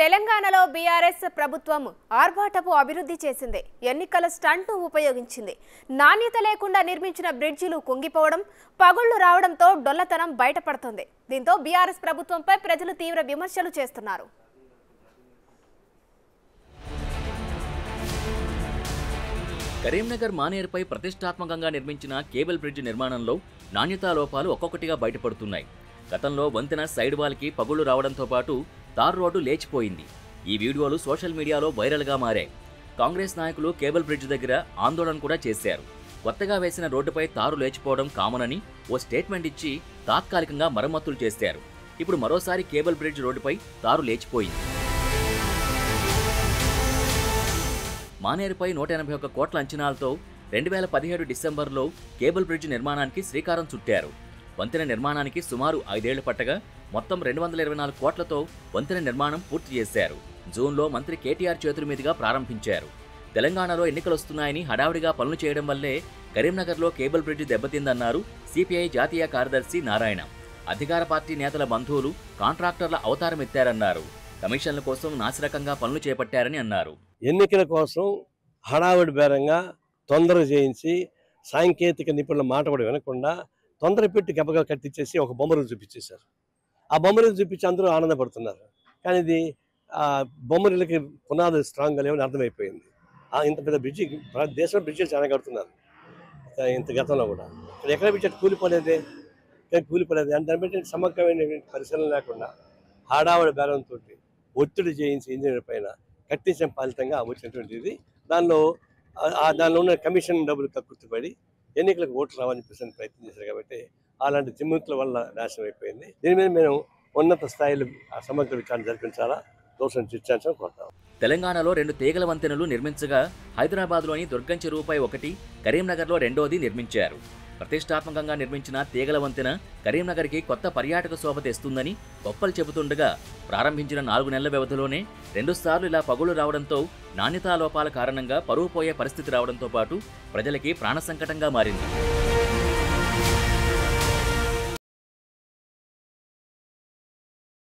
తెలంగాణలో బీఆర్ఎస్ ప్రభుత్వం ఆర్భాటపు అభివృద్ధి చేసింది ఎన్నికల స్టంట్ను ఉపయోగించింది నాణ్యత లేకుండా నిర్మించిన బ్రిడ్జిలు కుంగిపోవడం పగుళ్లు రావడంతో డొల్లతనం బయటపడుతోంది దీంతో బీఆర్ఎస్ ప్రభుత్వంపై ప్రజలు తీవ్ర విమర్శలు చేస్తున్నారు కరీంనగర్ మానేరుపై ప్రతిష్టాత్మకంగా నిర్మించిన కేబుల్ బ్రిడ్జ్ నిర్మాణంలో నాణ్యతా లోపాలు ఒక్కొక్కటిగా బయటపడుతున్నాయి గతంలో వంతెన సైడ్ వాల్కి పగుళ్లు రావడంతో పాటు తార్ రోడ్డు లేచిపోయింది ఈ వీడియోలు సోషల్ మీడియాలో వైరల్గా మారాయి కాంగ్రెస్ నాయకులు కేబుల్ బ్రిడ్జ్ దగ్గర ఆందోళన కూడా చేశారు కొత్తగా వేసిన రోడ్డుపై తారు లేచిపోవడం కామన్ అని ఓ స్టేట్మెంట్ ఇచ్చి తాత్కాలికంగా మరమ్మతులు చేశారు ఇప్పుడు మరోసారి కేబుల్ బ్రిడ్జ్ రోడ్డుపై తారు లేచిపోయింది మానేరుపై నూట ఎనభై ఒక్క కోట్ల అంచనాలతో రెండు వేల పదిహేడు డిసెంబర్లో కేబుల్ బ్రిడ్జ్ నిర్మాణానికి శ్రీకారం చుట్టారు వంతెన నిర్మాణానికి సుమారు ఐదేళ్లు పట్టగా మొత్తం రెండు వందల ఇరవై నాలుగు కోట్లతో వంతెన నిర్మాణం పూర్తి చేశారు జూన్లో మంత్రి కేటీఆర్ చేతుల మీదుగా ప్రారంభించారు తెలంగాణలో ఎన్నికలొస్తున్నాయని హడావుడిగా పనులు చేయడం వల్లే కరీంనగర్లో కేబుల్ బ్రిడ్జ్ దెబ్బతిందన్నారు సిపిఐ జాతీయ కార్యదర్శి నారాయణ అధికార పార్టీ నేతల బంధువులు కాంట్రాక్టర్ల అవతారం ఎత్తారన్నారు కమిషన్ల కోసం నాసిరకంగా పనులు చేపట్టారని అన్నారు ఎన్నికల కోసం హడావుడి బేరంగా తొందర చేయించి సాంకేతిక నిపుణుల మాట కూడా వినకుండా తొందర పెట్టి గబగబా కట్టించేసి ఒక బొమ్మలు చూపించేశారు ఆ బొమ్మలు చూపించి అందరూ ఆనందపడుతున్నారు కానీ ఇది ఆ బొమ్మలకి పునాది స్ట్రాంగ్గా లేవని అర్థమైపోయింది ఆ ఇంత పెద్ద బ్రిడ్జి దేశంలో బ్రిడ్జిలు చాలా కడుతున్నారు ఆ ఇంత గతంలో కూడా ఇక్కడ ఎక్కడ బ్రిడ్జి అటు కూలిపోలేదే ఎక్కడ కూలిపోలేదు అంటే దాన్ని బట్టి సమగ్రమైన పరిశీలన లేకుండా హడావుడి బేరంతో ఒత్తిడి చేయించి ఇంజనీర్ పైన కట్టించిన ఫలితంగా వచ్చినటువంటి ఇది దానిలో ఆ- ఆ దానిలో ఉన్న కమిషన్ డబ్బులు కక్కుర్తిపడి ఎన్నికలకు ఓట్లు రావాలని చెప్పేసి ప్రయత్నం చేశారు కాబట్టి అలాంటి తిమ్మితుల వల్ల నాశనం అయిపోయింది దీని మీద మేము ఉన్నత స్థాయిలో ఆ సమగ్ర విచారణ జరిపించాలా దోషం చర్చించాలని కోరుతాం తెలంగాణలో రెండు తీగల వంతెనలు నిర్మించగా హైదరాబాద్లోని దుర్గం చెరువుపై ఒకటి కరీంనగర్లో రెండోది నిర్మించారు ప్రతిష్టాత్మకంగా నిర్మించిన తీగల వంతెన కరీంనగర్కి కొత్త పర్యాటక శోభ తెస్తుందని గొప్పలు చెబుతుండగా ప్రారంభించిన నాలుగు నెలల వ్యవధిలోనే రెండుసార్లు ఇలా పగులు రావడంతో నాణ్యతా లోపాల కారణంగా పరువు పోయే పరిస్థితి రావడంతో పాటు ప్రజలకి ప్రాణ సంకటంగా మారింది